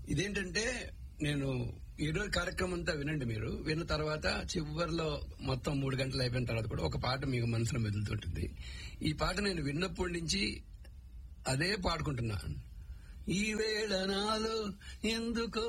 ఇదేంటంటే నేను ఈ రోజు కార్యక్రమం అంతా వినండి మీరు విన్న తర్వాత చివరిలో మొత్తం మూడు గంటలు అయిపోయిన తర్వాత కూడా ఒక పాట మీకు మనసులో మెదులుతుంటుంది ఈ పాట నేను విన్నప్పటి నుంచి అదే పాడుకుంటున్నాను ఈ వేళ నాలో ఎందుకో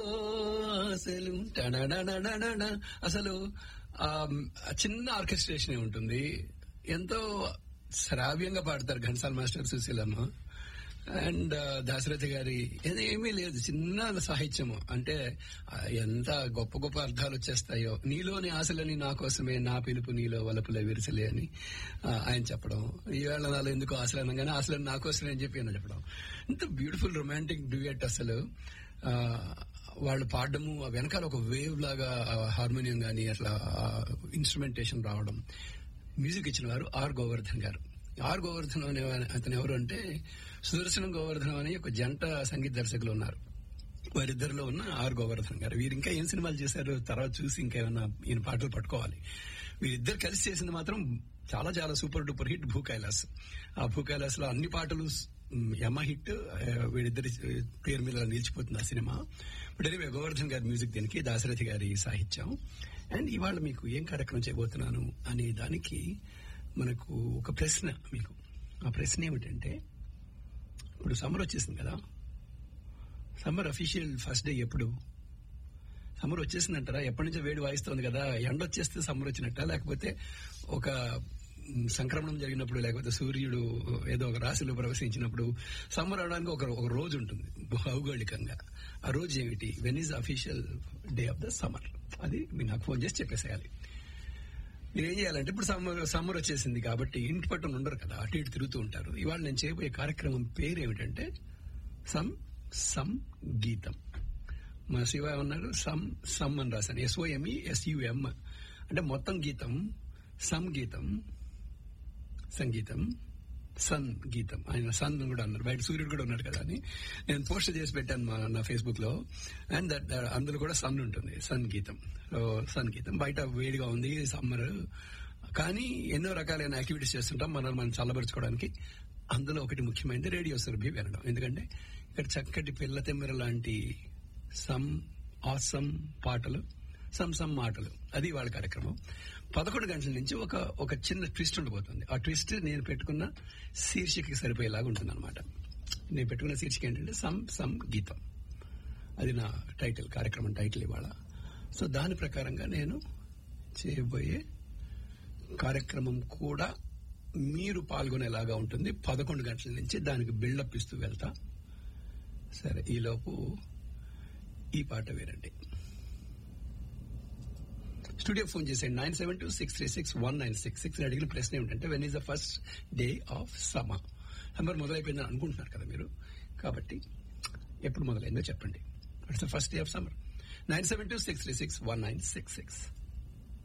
అసలు టడడడడడడ. అసలు ఆ చిన్న ఆర్కెస్ట్రేషన్ ఉంటుంది ఎంతో శ్రావ్యంగా పాడతారు ఘంటసాల మాస్టర్ సుశీలమ్మ అండ్ దాశరథి గారి ఇది ఏమీ లేదు చిన్న సాహిత్యము అంటే ఆ, ఎంత గొప్ప గొప్ప అర్థాలు వచ్చేస్తాయో నీలోని ఆశలని నా కోసమే నా పిలుపు నీలో వలపులే విరిసలే అని ఆ, ఆయన చెప్పడం ఈవేళ నాలో ఎందుకు ఆశలు అనగానే ఆశలని నా కోసమే అని చెప్పి ఆయన చెప్పడం ఇంత బ్యూటిఫుల్ రొమాంటిక్ డ్యూయట్ అసలు ఆ, వాళ్ళు పాడడము ఆ వెనకాల ఒక వేవ్ లాగా హార్మోనియం గాని అట్లా ఇన్స్ట్రుమెంటేషన్ రావడం మ్యూజిక్ ఇచ్చిన వారు ఆర్ గోవర్ధన్ గారు ఆర్ గోవర్ధన్ అనే అతను ఎవరు అంటే సుదర్శనం గోవర్ధనం అని ఒక జంట సంగీత దర్శకులు ఉన్నారు వారిద్దరిలో ఉన్న ఆర్ గోవర్ధన్ గారు వీరు ఇంకా ఏం సినిమాలు చేశారు తర్వాత చూసి ఇంకేమన్నా ఈయన పాటలు పట్టుకోవాలి వీరిద్దరు కలిసి చేసింది మాత్రం చాలా చాలా సూపర్ డూపర్ హిట్ భూ కైలాస్ ఆ భూ కైలాస్ లో అన్ని పాటలు మ్, యమ హిట్ ఆ, వీరిద్దరి పేరు మీద నిలిచిపోతుంది ఆ సినిమా బట్ ఎనివే గోవర్ధన్ గారి మ్యూజిక్ దీనికి దాశరథి గారి సాహిత్యం అండ్ ఇవాళ మీకు ఏం కార్యక్రమం చేయబోతున్నాను అనే దానికి మనకు ఒక ప్రశ్న మీకు ఆ ప్రశ్న ఏమిటంటే ఇప్పుడు సమ్మర్ వచ్చేసింది కదా సమ్మర్ అఫీషియల్ ఫస్ట్ డే ఎప్పుడు సమ్మర్ వచ్చేసిందంటారా ఎప్పటి నుంచో వేడి వాయిస్తోంది కదా ఎండ వచ్చేస్తే సమ్మర్ వచ్చినట్ట లేకపోతే ఒక మ్, సంక్రమణం జరిగినప్పుడు లేకపోతే సూర్యుడు ఏదో ఒక రాశిలో ప్రవేశించినప్పుడు సమ్మర్ అవడానికి ఒక ఒక రోజు ఉంటుంది భౌగోళికంగా ఆ రోజు ఏమిటి when is official day of the summer అది మీరు నాకు ఫోన్ చేసి చెప్పేసేయాలి మీరు ఏం చేయాలంటే ఇప్పుడు సమ్మర్ సమ్మర్ వచ్చేసింది కాబట్టి ఇంటి పట్టున ఉండరు కదా అటు ఇటు తిరుగుతూ ఉంటారు ఇవాళ నేను చేయబోయే కార్యక్రమం పేరు ఏమిటంటే సమ్ సమ్ గీతం మా శివ ఉన్నారు సమ్ సమ్ అని రాశాను ఎస్ఓఎంఈ ఎస్యుఎం అంటే మొత్తం గీతం సమ్ గీతం సంగీతం సన్ గీతం ఆయన సన్ కూడా అన్నారు బయట సూర్యుడు కూడా ఉన్నాడు కదా అని నేను పోస్ట్ చేసి పెట్టాను మా నా ఫేస్బుక్ లో అండ్ దట్ అందులో కూడా సన్ ఉంటుంది సన్ గీతం సో సన్ గీతం బయట వేడిగా ఉంది సమ్మర్ కానీ ఎన్నో రకాలైన యాక్టివిటీస్ చేస్తుంటాం మనం మనం చల్లబరుచుకోవడానికి అందులో ఒకటి ముఖ్యమైనది రేడియో సురభి వినడం ఎందుకంటే ఇక్కడ చక్కటి పిల్ల తెమ్మెర లాంటి సమ్ ఆసమ్ పాటలు సమ్ సమ్ మాటలు అది వాళ్ళ కార్యక్రమం పదకొండు గంటల నుంచి ఒక ఒక చిన్న ట్విస్ట్ ఉండబోతుంది ఆ ట్విస్ట్ నేను పెట్టుకున్న శీర్షికకి సరిపోయేలాగా ఉంటుంది అనమాట నేను పెట్టుకున్న శీర్షిక ఏంటంటే సమ్ సమ్ గీతం అది నా టైటిల్ కార్యక్రమం టైటిల్ ఇవాళ సో దాని ప్రకారంగా నేను చేయబోయే కార్యక్రమం కూడా మీరు పాల్గొనేలాగా ఉంటుంది పదకొండు గంటల నుంచి దానికి బిల్డప్ ఇస్తూ వెళ్తా సరే ఈలోపు ఈ పాట వినండి స్టూడియో ఫోన్ చేసేయండి nine seven two six three six one nine six six అడిగిన ప్రశ్న ఏమిటంటే when is the first day of summer summer మొదలైపోయిందని అనుకుంటున్నారు కదా మీరు కాబట్టి ఎప్పుడు మొదలైందో చెప్పండి it's the first day of summer nine seven two six three six one nine six six